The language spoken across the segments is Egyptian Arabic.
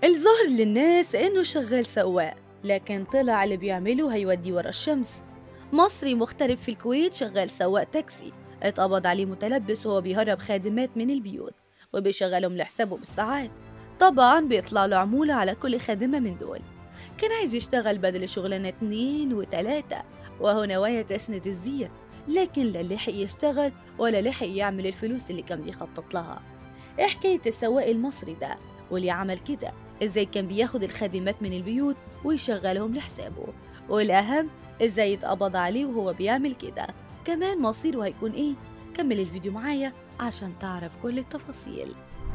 الظاهر للناس إنه شغال سواق لكن طلع اللي بيعمله هيودي ورا الشمس مصري مغترب في الكويت شغال سواق تاكسي اتقبض عليه متلبس وهو بيهرب خادمات من البيوت وبيشغلهم لحسابه بالساعات طبعا بيطلع له عمولة على كل خادمة من دول كان عايز يشتغل بدل شغلانة اتنين وتلاتة وهو نوايا تسند الزير لكن لا لحق يشتغل ولا لحق يعمل الفلوس اللي كان بيخطط لها ايه حكاية السواق المصري ده واللي عمل كده ازاي كان بياخد الخادمات من البيوت ويشغلهم لحسابه والأهم ازاي يتقبض عليه وهو بيعمل كده كمان مصيره هيكون ايه كمل الفيديو معايا عشان تعرف كل التفاصيل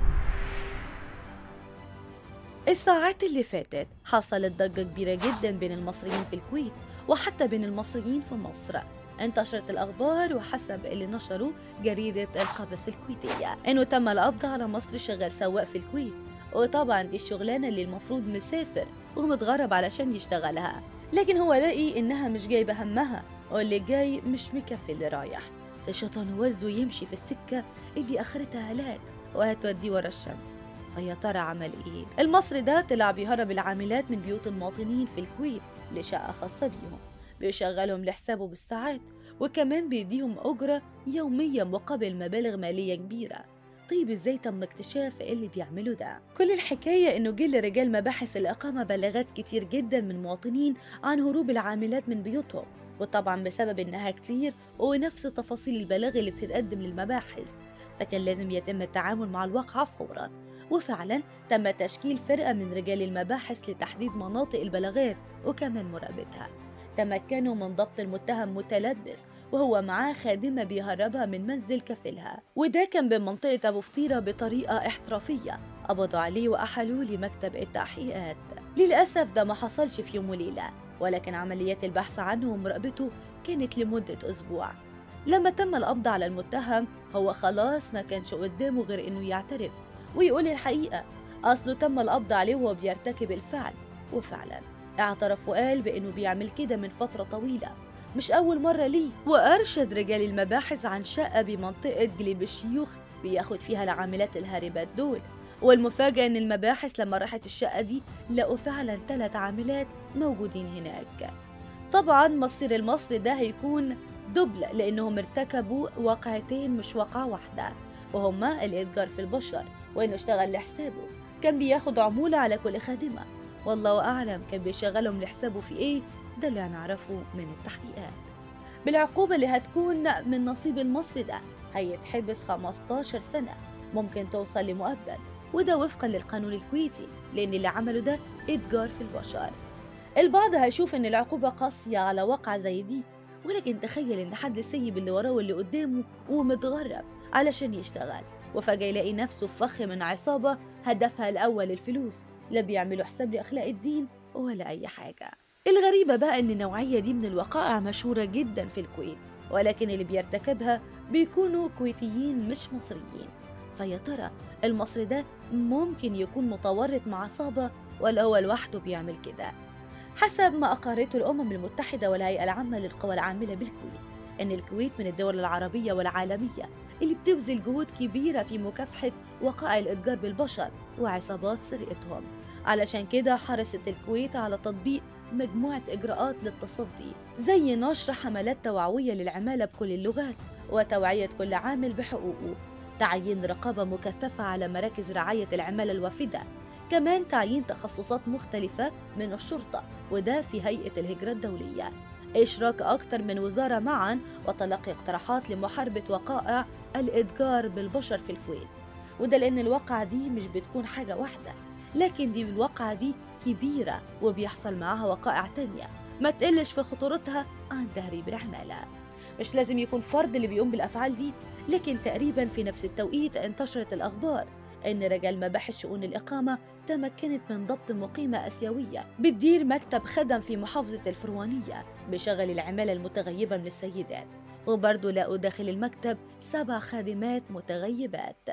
الساعات اللي فاتت حصلت ضجة كبيرة جدا بين المصريين في الكويت وحتى بين المصريين في مصر انتشرت الأخبار وحسب اللي نشره جريدة القبس الكويتية إنه تم القبض على مصري شغال سواق في الكويت وطبعا دي الشغلانة اللي المفروض مسافر ومتغرب علشان يشتغلها لكن هو لقي إنها مش جايبة همها واللي جاي مش مكفي اللي رايح فالشيطان وزه يمشي في السكة اللي آخرتها هلاك وهتوديه ورا الشمس فيا ترى عمل ايه؟ المصري ده طلع بيهرب العاملات من بيوت المواطنين في الكويت لشقة خاصة بيهم بيشغلهم لحسابه بالساعات وكمان بيديهم أجرة يومية مقابل مبالغ مالية كبيرة طيب ازاي تم اكتشاف اللي بيعملوا ده كل الحكاية انه جه لرجال مباحث الإقامة بلاغات كتير جدا من مواطنين عن هروب العاملات من بيوتهم وطبعا بسبب انها كتير ونفس تفاصيل البلاغ اللي بتتقدم للمباحث فكان لازم يتم التعامل مع الواقعة فورا وفعلا تم تشكيل فرقة من رجال المباحث لتحديد مناطق البلاغات وكمان مراقبتها تمكنوا من ضبط المتهم متلبس وهو معاه خادمة بيهربها من منزل كفلها وده كان بمنطقة أبو فطيرة بطريقة احترافية قبضوا عليه وأحلوه لمكتب التحقيقات للأسف ده ما حصلش في يوم وليلة ولكن عمليات البحث عنه ومراقبته كانت لمدة أسبوع لما تم القبض على المتهم هو خلاص ما كانش قدامه غير إنه يعترف ويقول الحقيقة أصله تم القبض عليه وهو بيرتكب الفعل وفعلا اعترف وقال بأنه بيعمل كده من فترة طويلة مش أول مرة ليه وأرشد رجال المباحث عن شقة بمنطقة جليب الشيوخ بياخد فيها العاملات الهاربات دول والمفاجأة إن المباحث لما راحت الشقة دي لقوا فعلا ثلاث عاملات موجودين هناك طبعا مصير المصري ده هيكون دبل لأنهم ارتكبوا واقعتين مش واقعة واحدة وهما الإتجار في البشر وإنه اشتغل لحسابه كان بياخد عمولة على كل خادمة والله أعلم كان بيشغلهم لحسابه في إيه ده اللي هنعرفه من التحقيقات بالعقوبة اللي هتكون من نصيب المصري ده هيتحبس 15 سنة ممكن توصل لمؤبد وده وفقا للقانون الكويتي لأن اللي عمله ده إتجار في البشر البعض هيشوف إن العقوبة قاسية على واقعة زي دي ولكن تخيل إن حد سيب اللي وراه واللي قدامه ومتغرب علشان يشتغل وفجأة يلاقي نفسه في فخ من عصابة هدفها الأول الفلوس لا بيعملوا حساب لأخلاق الدين ولا أي حاجة الغريبة بقى إن النوعية دي من الوقائع مشهورة جدا في الكويت ولكن اللي بيرتكبها بيكونوا كويتيين مش مصريين فيا ترى المصري ده ممكن يكون متورط مع عصابة ولا هو لوحده بيعمل كده حسب ما أقرته الأمم المتحدة والهيئة العامة للقوى العاملة بالكويت أن الكويت من الدول العربية والعالمية اللي بتبذل جهود كبيرة في مكافحة وقائع الإتجار بالبشر وعصابات سرقتهم علشان كده حرصت الكويت على تطبيق مجموعة إجراءات للتصدي زي نشر حملات توعوية للعمالة بكل اللغات وتوعية كل عامل بحقوقه تعيين رقابة مكثفة على مراكز رعاية العمالة الوافدة كمان تعيين تخصصات مختلفة من الشرطة وده في هيئة الهجرة الدولية إشراك أكثر من وزارة معا وتلقي اقتراحات لمحاربة وقائع الإتجار بالبشر في الكويت وده لأن الواقعة دي مش بتكون حاجة واحدة لكن دي الواقعة دي كبيرة وبيحصل معاها وقائع تانية ما تقلش في خطورتها عن تهريب العمالة مش لازم يكون فرد اللي بيقوم بالأفعال دي لكن تقريبا في نفس التوقيت انتشرت الأخبار إن رجال مباحث شؤون الإقامة تمكنت من ضبط مقيمة آسيوية بتدير مكتب خدم في محافظة الفروانية بشغل العمالة المتغيبة من السيدات وبرضه لقوا داخل المكتب سبع خادمات متغيبات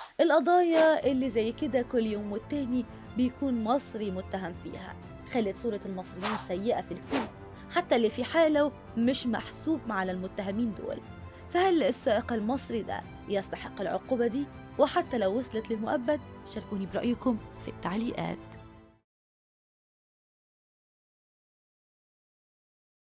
القضايا اللي زي كده كل يوم والتاني بيكون مصري متهم فيها خلت صورة المصريين سيئة في الكويت حتى اللي في حاله مش محسوب على المتهمين دول فهل السائق المصري ده يستحق العقوبة دي؟ وحتى لو وصلت للمؤبد شاركوني برأيكم في التعليقات